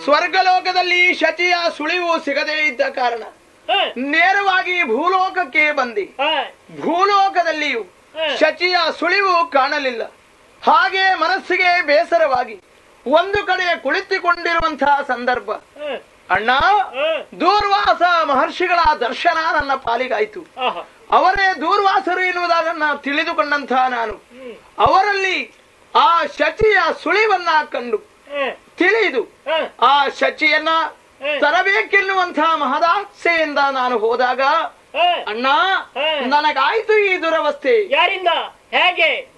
ಸ್ವರ್ಗಲೋಕದಲ್ಲಿ ಶಚಿಯ ಸುಳಿವು ಸಿಗದೇ ಇದ್ದ ಕಾರಣ ಹ, ನೇರವಾಗಿ ಭೂಲೋಕಕ್ಕೆ ಬಂದಿ ಹ, ಭೂಲೋಕದಲ್ಲಿಯೂ ಹ. ಶಚಿಯ ಸುಳಿವು ಕಾಣಲಿಲ್ಲ ಹಾಗೆ ಮನಸ್ಸಿಗೆ ಬೇಸರವಾಗಿ ಒಂದು ಕಡೆ ಕುಳಿತುಕೊಂಡಿರುವಂತಹ ಸಂದರ್ಭ ಹ, ಅಣ್ಣ ಹ. ದೂರ್ವಾಸ ಮಹರ್ಷಿಗಳ ದರ್ಶನ ನನ್ನ ಪಾಲಿಗಾಯ್ತು ಆಹಾ. ಅವರೇ ದೂರ್ವಾಸರು ಎನ್ನುವುದನ್ನ ತಿಳಿದುಕೊಂಡಂತಹ ನಾನು ಹ್ಮ್. ಅವರಲ್ಲಿ ಆ ಶಚಿಯ ಸುಳಿವನ್ನ ಕಂಡು ಹ, ತಿಳಿದು ಹ, ಆ ಶಚಿಯನ್ನ ಹ್ಮ್. ತರಬೇಕೆನ್ನುವಂತಹ ಮಹದಾಸೆಯಿಂದ ನಾನು ಹೋದಾಗ ಹ. ಅಣ್ಣ ಹ್ಮ್. ನನಗಾಯ್ತು ಈ ದುರವಸ್ಥೆ ಯಾರಿಂದ ಹೇಗೆ